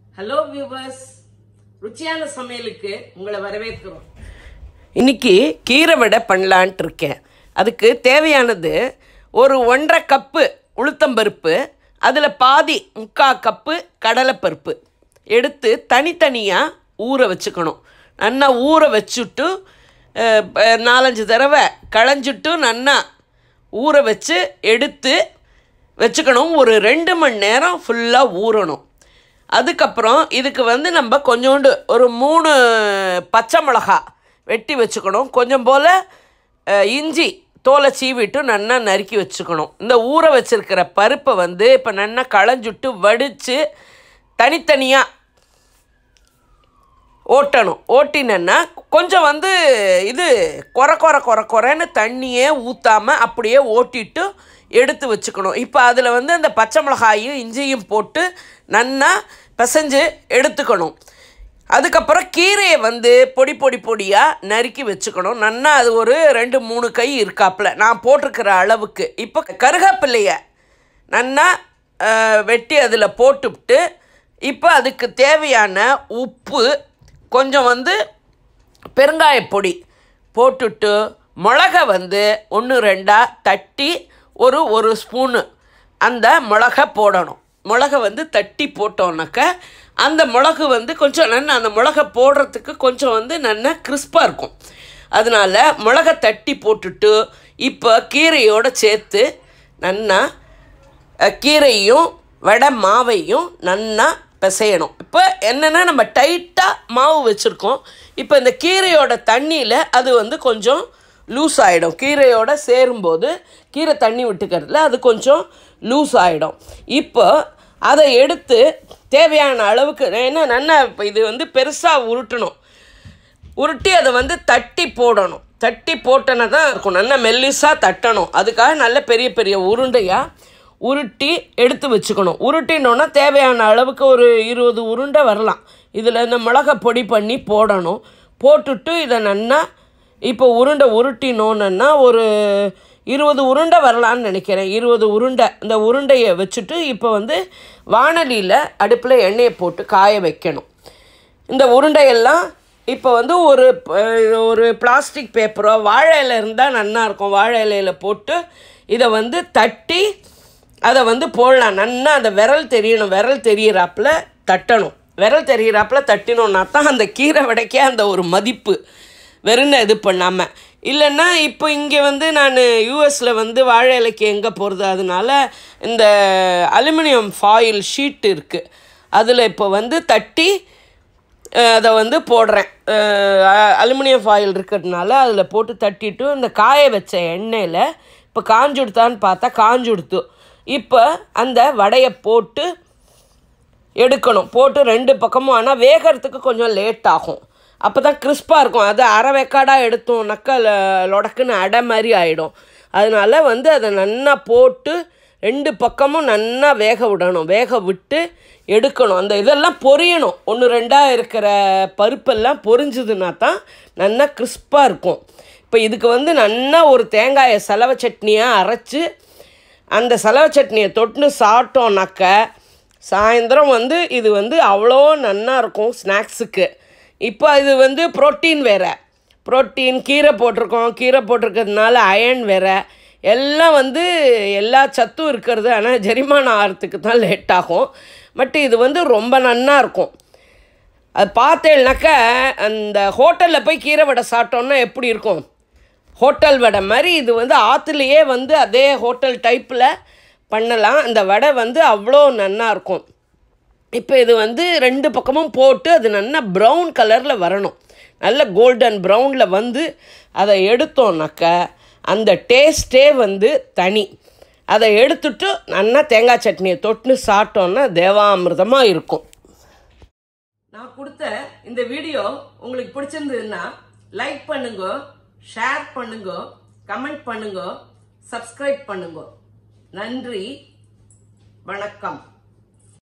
hello viewers ருச்சியான சமையலுக்கு உங்களை வரவேற்கிறோம் இன்னைக்கு கீரை வடை பண்ணலான்ட்டு இருக்கேன் அதுக்கு தேவையானது ஒரு ஒன்றரை கப்பு உளுத்தம்பருப்பு அதில் பாதி முக்கால் கப்பு கடலைப்பருப்பு எடுத்து தனித்தனியாக ஊற வச்சுக்கணும் நல்லா ஊற வச்சுட்டு அஹ், ப- நாலஞ்சு தடவை களைஞ்சிட்டு நல்லா ஊற வச்சு எடுத்து வச்சுக்கணும் ஒரு ரெண்டு மணி நேரம் ஃபுல்லாக ஊறணும் அதுக்கப்புறம் இதுக்கு வந்து நம்ம கொஞ்சோண்டு ஒரு மூணு பச்சை மிளகா வெட்டி வச்சுக்கணும் கொஞ்சம் போல் இஞ்சி தோலை சீவிட்டு நல்லா நறுக்கி வச்சுக்கணும் இந்த ஊற வச்சிருக்கிற பருப்பை வந்து இப்போ நல்லா களைஞ்சுட்டு வடித்து தனித்தனியாக ஓட்டணும் ஓட்டினேன்னா கொஞ்சம் வந்து இது கொர கொர கொர கொரன்னு தண்ணியே ஊற்றாமல் அப்படியே ஓட்டிட்டு எடுத்து வச்சுக்கணும் இப்போ அதில் வந்து அந்த பச்சை மிளகாயும் இஞ்சியும் போட்டு நன்னா பிசைஞ்சு எடுத்துக்கணும் அதுக்கப்புறம் கீரையை வந்து பொடி பொடி பொடியாக நறுக்கி வச்சுக்கணும் நன்னா அது ஒரு ரெண்டு மூணு கை இருக்காப்புல நான் போட்டிருக்கிற அளவுக்கு இப்போ கருகப்பிள்ளைய நன்னா அஹ், வெட்டி அதில் போட்டுவிட்டு இப்போ அதுக்கு தேவையான உப்பு கொஞ்சம் வந்து பெருங்காயப்பொடி போட்டுட்டு மிளகை வந்து ஒன்று ரெண்டாக தட்டி ஒரு ஒரு ஸ்பூனு அந்த மிளகை போடணும் மிளகை வந்து தட்டி போட்டோன்னாக்க அந்த மிளகு வந்து கொஞ்சம் நல்லா அந்த மிளகை போடுறதுக்கு கொஞ்சம் வந்து நல்லா கிறிஸ்பாக இருக்கும் அதனால மிளகை தட்டி போட்டுட்டு இப்போ கீரையோடு சேர்த்து நல்லா அஹ், கீரையும் வடை மாவையும் நல்லா பிசையணும் இப்போ என்னென்னா நம்ம டைட்டாக மாவு வச்சுருக்கோம் இப்போ இந்த கீரையோட தண்ணியில் அது வந்து கொஞ்சம் லூஸ் ஆகிடும் கீரையோட சேரும்போது கீரை தண்ணி விட்டுக்கிறதுல அது கொஞ்சம் லூஸ் ஆகிடும் இப்போ அதை எடுத்து தேவையான அளவுக்கு ஏன்னா நல்லா இப்போ இது வந்து பெருசாக உருட்டணும் உருட்டி அதை வந்து தட்டி போடணும் தட்டி போட்டனா தான் இருக்கும் நல்லா மெல்லிஸாக தட்டணும் அதுக்காக நல்ல பெரிய பெரிய உருண்டையாக உருட்டி எடுத்து வச்சுக்கணும் உருட்டினோன்னா தேவையான அளவுக்கு ஒரு இருபது உருண்டை வரலாம் இதில் இந்த மிளகா பொடி பண்ணி போடணும் போட்டுட்டு இதை நல்லா இப்போ உருண்டை உருட்டினோன்னா ஒரு இருபது உருண்டை வரலான்னு நினைக்கிறேன் இருபது உருண்டை இந்த உருண்டையை வச்சுட்டு இப்போ வந்து வானலியில் அடுப்பில் எண்ணெயை போட்டு காய வைக்கணும் இந்த உருண்டையெல்லாம் இப்போ வந்து ஒரு ப- ஒரு பிளாஸ்டிக் பேப்பரோ வாழை இலை இருந்தால் நல்லா இருக்கும் வாழை இலையில் போட்டு இதை வந்து தட்டி அதை வந்து போடலாம் நல்லா அந்த விரல் தெரியணும் விரல் தெரியறாப்புல தட்டணும் விரல் தெரியறாப்புல தட்டினோன்னா தான் அந்த கீரை வடைக்கே அந்த ஒரு மதிப்பு வெறும் இது பண்ணாமல் இல்லைன்னா இப்போ இங்கே வந்து நான் யூஎஸில் வந்து வாழை இலைக்கு எங்கே போகிறது அதனால இந்த அலுமினியம் ஃபாயில் ஷீட் இருக்குது அதில் இப்போ வந்து தட்டி அஹ், அதை வந்து போடுறேன் அஹ், அலுமினியம் ஃபாயில் இருக்கிறதுனால அதில் போட்டு தட்டிட்டு இந்த காய வச்ச எண்ணெயில் இப்போ காஞ்சுடுத்தான்னு பார்த்தா காஞ்சுடுத்து இப்போ அந்த வடையை போட்டு எடுக்கணும் போட்டு ரெண்டு பக்கமும் ஆனால் வேகிறதுக்கு கொஞ்சம் லேட் ஆகும் அப்போ தான் கிறிஸ்பாக இருக்கும் அது அரை வெக்காடாக எடுத்தோம்னாக்கா ல- லொடக்குன்னு அடை மாதிரி ஆகிடும் அதனால வந்து அதை நன்னா போட்டு ரெண்டு பக்கமும் நன்னா வேக விடணும் வேக விட்டு எடுக்கணும் அந்த இதெல்லாம் பொரியணும் ஒன்று ரெண்டாக இருக்கிற பருப்பெல்லாம் பொரிஞ்சுதுன்னா தான் நல்லா கிறிஸ்பாக இருக்கும் இப்போ இதுக்கு வந்து நல்லா ஒரு தேங்காயை செலவு சட்னியாக அரைச்சி அந்த செலவு சட்னியை தொட்டு சாப்பிட்டோன்னாக்க சாயந்தரம் வந்து இது வந்து அவ்வளோ நன்னா இருக்கும் ஸ்நாக்ஸுக்கு இப்போ இது வந்து புரோட்டீன் வேறு புரோட்டீன் கீரை போட்டிருக்கோம் கீரை போட்டிருக்கிறதுனால அயன் வேறு எல்லாம் வந்து எல்லா சத்தும் இருக்கிறது ஆனால் ஜெரிமானம் ஆகிறதுக்கு தான் லேட் ஆகும் பட் இது வந்து ரொம்ப நன்னா இருக்கும் அது பார்த்தேன்னாக்கா அந்த ஹோட்டலில் போய் கீரை வடை சாப்பிட்டோன்னா எப்படி இருக்கும் ஹோட்டல் வடை மாதிரி இது வந்து ஆற்றுலையே வந்து அதே ஹோட்டல் டைப்பில் பண்ணலாம் அந்த வடை வந்து அவ்வளோ நன்னா இருக்கும் இப்போ இது வந்து ரெண்டு பக்கமும் போட்டு அது நல்லா ப்ரௌன் கலரில் வரணும் நல்ல கோல்டன் ப்ரௌனில் வந்து அதை எடுத்தோன்னாக்க அந்த டேஸ்ட்டே வந்து தனி அதை எடுத்துட்டு நல்லா தேங்காய் சட்னியை தொட்டு சாப்பிட்டோன்னா தேவாமிர்தமாக இருக்கும் நான் கொடுத்த இந்த வீடியோ உங்களுக்கு பிடிச்சிருந்ததுன்னா லைக் பண்ணுங்க ஷேர் பண்ணுங்க கமெண்ட் பண்ணுங்க சப்ஸ்கிரைப் பண்ணுங்க நன்றி வணக்கம்